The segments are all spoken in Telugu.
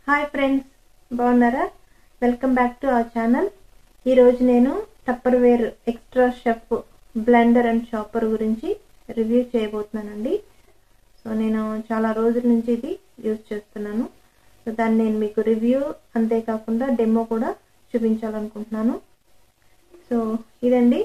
హాయ్ ఫ్రెండ్స్ బాగున్నారా welcome back to our channel ఈరోజు నేను Tupperware extra chef blender and chopper గురించి రివ్యూ చేయబోతున్నానండి సో నేను చాలా రోజుల నుంచి ఇది యూజ్ చేస్తున్నాను సో దాన్ని నేను మీకు రివ్యూ అంతేకాకుండా డెమో కూడా చూపించాలనుకుంటున్నాను సో ఇదండి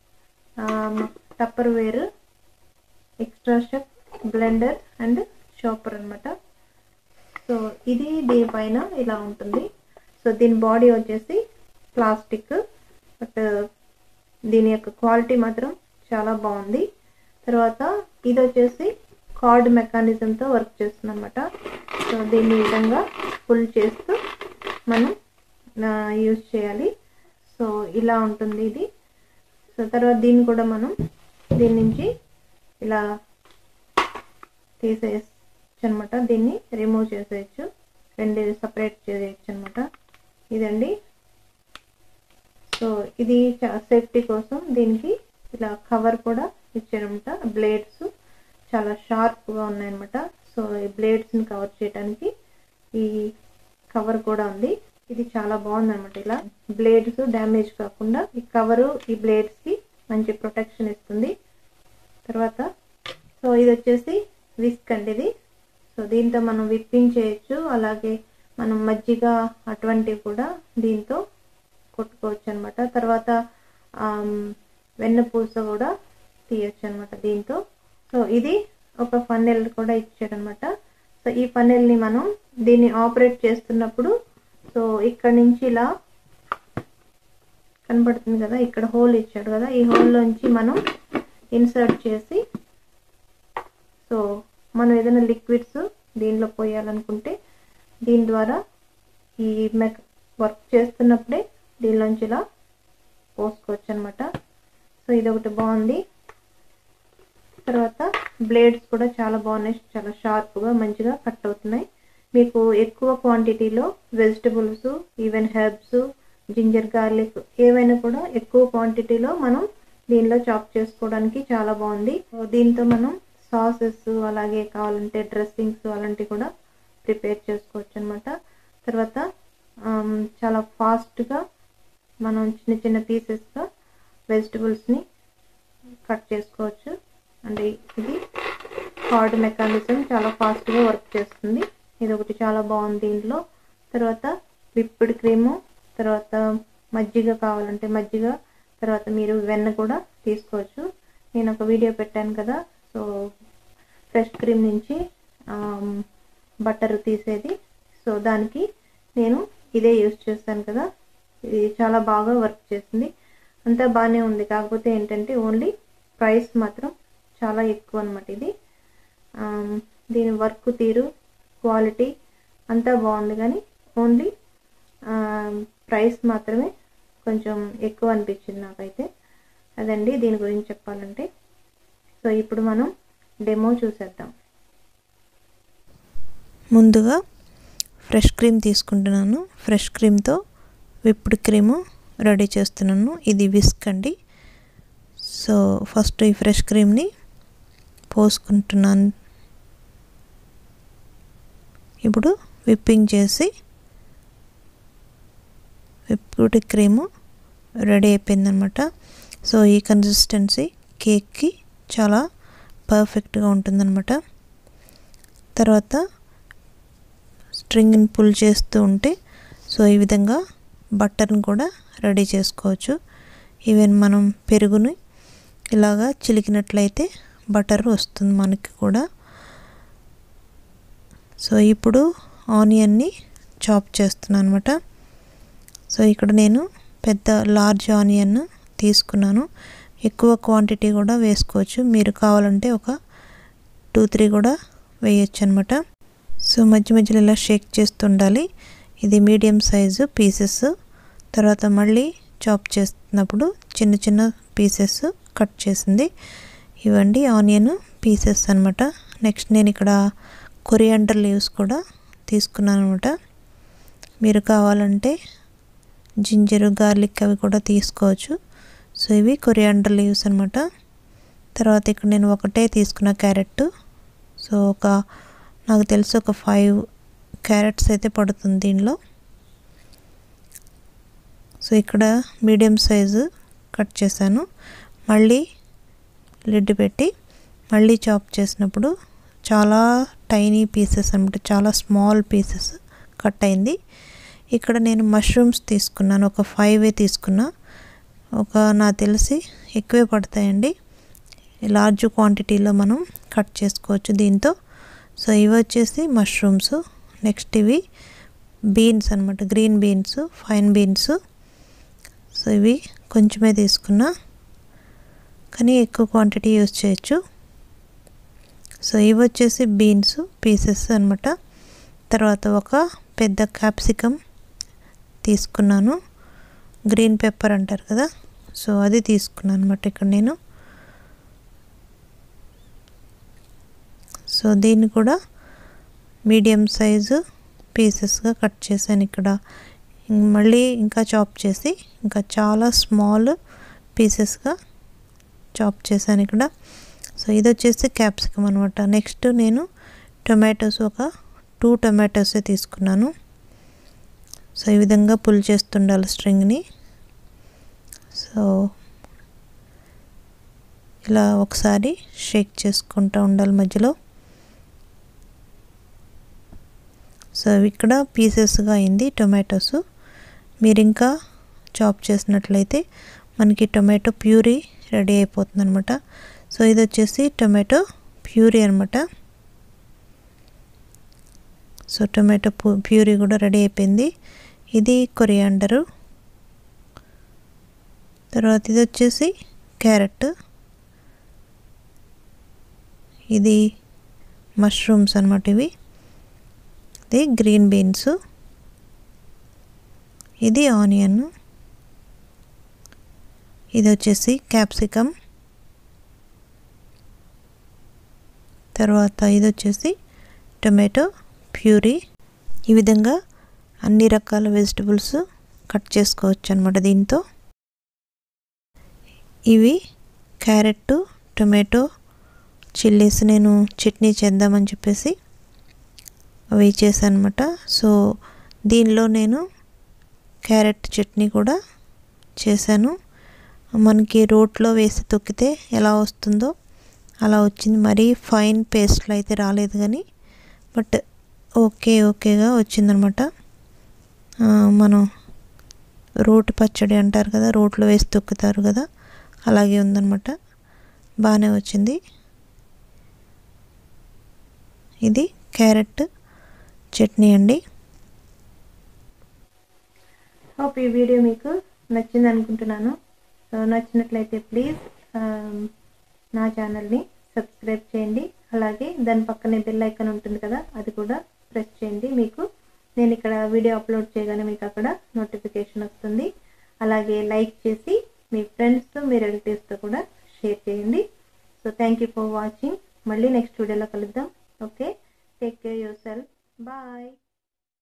Tupperware extra chef blender and chopper అనమాట సో ఇది దీనిపైన ఇలా ఉంటుంది సో దీని బాడీ వచ్చేసి ప్లాస్టిక్ బట్ దీని యొక్క క్వాలిటీ మాత్రం చాలా బాగుంది తర్వాత ఇది వచ్చేసి కార్డ్ మెకానిజంతో వర్క్ చేస్తుంది అనమాట సో దీన్ని ఈ విధంగా ఫుల్ చేస్తూ మనం యూజ్ చేయాలి సో ఇలా ఉంటుంది ఇది సో తర్వాత దీన్ని కూడా మనం దీని నుంచి ఇలా తీసేయచ్చు అనమాట దీన్ని రిమూవ్ చేసేయచ్చు రెండు సపరేట్ చేయొచ్చు అనమాట ఇదండి సో ఇది సేఫ్టీ కోసం దీనికి ఇలా కవర్ కూడా ఇచ్చారనమాట బ్లేడ్స్ చాలా షార్ప్గా ఉన్నాయన్నమాట సో ఈ బ్లేడ్స్ని కవర్ చేయడానికి ఈ కవర్ కూడా ఉంది ఇది చాలా బాగుంది అనమాట ఇలా బ్లేడ్స్ డ్యామేజ్ కాకుండా ఈ కవరు ఈ బ్లేడ్స్కి మంచి ప్రొటెక్షన్ ఇస్తుంది తర్వాత సో ఇది వచ్చేసి విస్క్ అండి ఇది సో దీంతో మనం విప్పింగ్ చేయొచ్చు అలాగే మనం మజ్జిగ అటువంటివి కూడా దీంతో కొట్టుకోవచ్చు అనమాట తర్వాత వెన్నపూస కూడా తీయచ్చు అనమాట దీంతో సో ఇది ఒక ఫన్నెల్ కూడా ఇచ్చాడనమాట సో ఈ ఫన్నెల్ని మనం దీన్ని ఆపరేట్ చేస్తున్నప్పుడు సో ఇక్కడ నుంచి ఇలా కనబడుతుంది కదా ఇక్కడ హోల్ ఇచ్చాడు కదా ఈ హోల్లోంచి మనం ఇన్సర్ట్ చేసి సో మనం ఏదైనా లిక్విడ్స్ దీనిలో పోయాలనుకుంటే దీని ద్వారా ఈ మెక్ వర్క్ చేస్తున్నప్పుడే దీనిలోంచి ఇలా పోసుకోవచ్చు అనమాట సో ఇది ఒకటి బాగుంది తర్వాత బ్లేడ్స్ కూడా చాలా బాగున్నాయి చాలా షార్ప్గా మంచిగా కట్ అవుతున్నాయి మీకు ఎక్కువ క్వాంటిటీలో vegetables even herbs ginger garlic ఏవైనా కూడా ఎక్కువ క్వాంటిటీలో మనం దీనిలో చాప్ చేసుకోవడానికి చాలా బాగుంది దీంతో మనం సాసెస్ అలాగే కావాలంటే డ్రెస్సింగ్స్ అలాంటివి కూడా ప్రిపేర్ చేసుకోవచ్చు అనమాట తర్వాత చాలా ఫాస్ట్గా మనం చిన్న చిన్న పీసెస్గా వెజిటబుల్స్ని కట్ చేసుకోవచ్చు అంటే ఇది హార్డ్ మెకానిజం చాలా ఫాస్ట్గా వర్క్ చేస్తుంది ఇది ఒకటి చాలా బాగుంది దీంట్లో తర్వాత విప్పిడ్ క్రీము తర్వాత మజ్జిగ కావాలంటే మజ్జిగ తర్వాత మీరు వెన్న కూడా తీసుకోవచ్చు నేను ఒక వీడియో పెట్టాను కదా సో ఫ్రెష్ క్రీమ్ నుంచి బటర్ తీసేది సో దానికి నేను ఇదే యూజ్ చేస్తాను కదా ఇది చాలా బాగా వర్క్ చేసింది అంతా బాగానే ఉంది కాకపోతే ఏంటంటే ఓన్లీ ప్రైస్ మాత్రం చాలా ఎక్కువ అనమాట ఇది దీని వర్క్ తీరు క్వాలిటీ అంతా బాగుంది కానీ ఓన్లీ ప్రైస్ మాత్రమే కొంచెం ఎక్కువ అనిపించింది నాకైతే అదండి దీని గురించి చెప్పాలంటే సో ఇప్పుడు మనం డెమో చూసేద్దాం ముందుగా ఫ్రెష్ క్రీమ్ తీసుకుంటున్నాను ఫ్రెష్ క్రీమ్తో విప్డ్ క్రీము రెడీ చేస్తున్నాను ఇది విస్క్ అండి సో ఫస్ట్ ఈ ఫ్రెష్ క్రీమ్ని పోసుకుంటున్నాను ఇప్పుడు విప్పింగ్ చేసి విప్డ్ క్రీము రెడీ అయిపోయిందనమాట సో ఈ కన్సిస్టెన్సీ కేక్కి చాలా పర్ఫెక్ట్గా ఉంటుందన్నమాట తర్వాత స్ట్రింగ్ని పుల్ చేస్తూ ఉంటే సో ఈ విధంగా బట్టర్ని కూడా రెడీ చేసుకోవచ్చు ఈవెన్ మనం పెరుగుని ఇలాగా చిలికినట్లయితే బటర్ వస్తుంది మనకి కూడా సో ఇప్పుడు ఆనియన్ని చాప్ చేస్తున్నాను అనమాట సో ఇక్కడ నేను పెద్ద లార్జ్ ఆనియన్ తీసుకున్నాను ఎక్కువ క్వాంటిటీ కూడా వేసుకోవచ్చు మీరు కావాలంటే ఒక టూ త్రీ కూడా వేయచ్చు అనమాట సో మధ్య మధ్యలో ఇలా షేక్ చేస్తుండాలి ఇది మీడియం సైజు పీసెస్ తర్వాత మళ్ళీ చాప్ చేస్తున్నప్పుడు చిన్న చిన్న పీసెస్ కట్ చేసింది ఇవ్వండి ఆనియన్ పీసెస్ అనమాట నెక్స్ట్ నేను ఇక్కడ కొరియాండర్ లీవ్స్ కూడా తీసుకున్నాను అనమాట మీరు కావాలంటే జింజరు గార్లిక్ అవి కూడా తీసుకోవచ్చు సో ఇవి కొరియాండర్ లీవ్స్ అనమాట తర్వాత ఇక్కడ నేను ఒకటే తీసుకున్న క్యారెట్ సో ఒక నాకు తెలిసి ఒక ఫైవ్ క్యారెట్స్ అయితే పడుతుంది దీనిలో సో ఇక్కడ మీడియం సైజు కట్ చేశాను మళ్ళీ లిడ్ పెట్టి మళ్ళీ చాప్ చేసినప్పుడు చాలా టైనీ పీసెస్ అనమాట చాలా స్మాల్ పీసెస్ కట్ అయింది ఇక్కడ నేను మష్రూమ్స్ తీసుకున్నాను ఒక ఫైవే తీసుకున్నా ఒక నాకు తెలిసి ఎక్కువే పడతాయండి లార్జ్ క్వాంటిటీలో మనం కట్ చేసుకోవచ్చు దీంతో సో ఇవి వచ్చేసి మష్రూమ్స్ నెక్స్ట్ ఇవి బీన్స్ అనమాట green beans fine beans so ఇవి కొంచెమే తీసుకున్నా కానీ ఎక్కువ క్వాంటిటీ యూజ్ చేయొచ్చు సో ఇవి వచ్చేసి బీన్స్ పీసెస్ అనమాట తర్వాత ఒక పెద్ద క్యాప్సికమ్ తీసుకున్నాను గ్రీన్ పెప్పర్ అంటారు కదా సో అది తీసుకున్నాను అనమాట ఇక్కడ నేను సో దీన్ని కూడా మీడియం సైజు పీసెస్గా కట్ చేశాను ఇక్కడ మళ్ళీ ఇంకా చాప్ చేసి ఇంకా చాలా స్మాల్ పీసెస్గా చాప్ చేశాను ఇక్కడ సో ఇది వచ్చేసి క్యాప్సికమ్ అనమాట నెక్స్ట్ నేను టొమాటోస్ ఒక టూ టొమాటోసే తీసుకున్నాను సో ఈ విధంగా పుల్ చేస్తుండాలి స్ట్రింగ్ని సో ఇలా ఒకసారి షేక్ చేసుకుంటూ ఉండాలి మధ్యలో సో ఇక్కడ పీసెస్గా అయింది టొమాటోస్ మీరు ఇంకా చాప్ చేసినట్లయితే మనకి టొమాటో ప్యూరీ రెడీ అయిపోతుంది అనమాట సో ఇది వచ్చేసి టొమాటో ప్యూరీ అనమాట సో టొమాటో ప్యూరీ కూడా రెడీ అయిపోయింది ఇది కొరియాండరు తర్వాత ఇది వచ్చేసి క్యారెట్ ఇది మష్రూమ్స్ అనమాట ఇవి ఇది గ్రీన్ బీన్స్ ఇది ఆనియన్ ఇది వచ్చేసి క్యాప్సికమ్ తర్వాత ఇది వచ్చేసి టొమాటో ప్యూరీ ఈ విధంగా అన్ని రకాల వెజిటబుల్స్ కట్ చేసుకోవచ్చు అనమాట దీంతో ఇవి క్యారెట్ టొమాటో చిల్లీస్ నేను చట్నీ చేద్దామని చెప్పేసి అవి చేశాను అనమాట సో దీనిలో నేను క్యారెట్ చట్నీ కూడా చేశాను మనకి రోట్లో వేసి తొక్కితే ఎలా వస్తుందో అలా వచ్చింది మరీ ఫైన్ పేస్ట్లో అయితే రాలేదు కానీ బట్ ఓకే ఓకేగా వచ్చిందనమాట మనం రోటి పచ్చడి అంటారు కదా రోట్లో వేసి తొక్కుతారు కదా అలాగే ఉందన్నమాట బాగానే వచ్చింది ఇది క్యారెట్ చట్నీ అండి హోప్ ఈ వీడియో మీకు నచ్చింది అనుకుంటున్నాను సో నచ్చినట్లయితే ప్లీజ్ నా ఛానల్ని సబ్స్క్రైబ్ చేయండి అలాగే దాని పక్కనే బెల్ ఐకాన్ ఉంటుంది కదా అది కూడా ప్రెస్ చేయండి మీకు నేను ఇక్కడ వీడియో అప్లోడ్ చేయగానే మీకు అక్కడ నోటిఫికేషన్ వస్తుంది అలాగే లైక్ చేసి మీ ఫ్రెండ్స్తో మీ రిలేటివ్స్తో కూడా షేర్ చేయండి so thank you for watching మళ్ళీ నెక్స్ట్ వీడియోలో కలుద్దాం okay take care yourself bye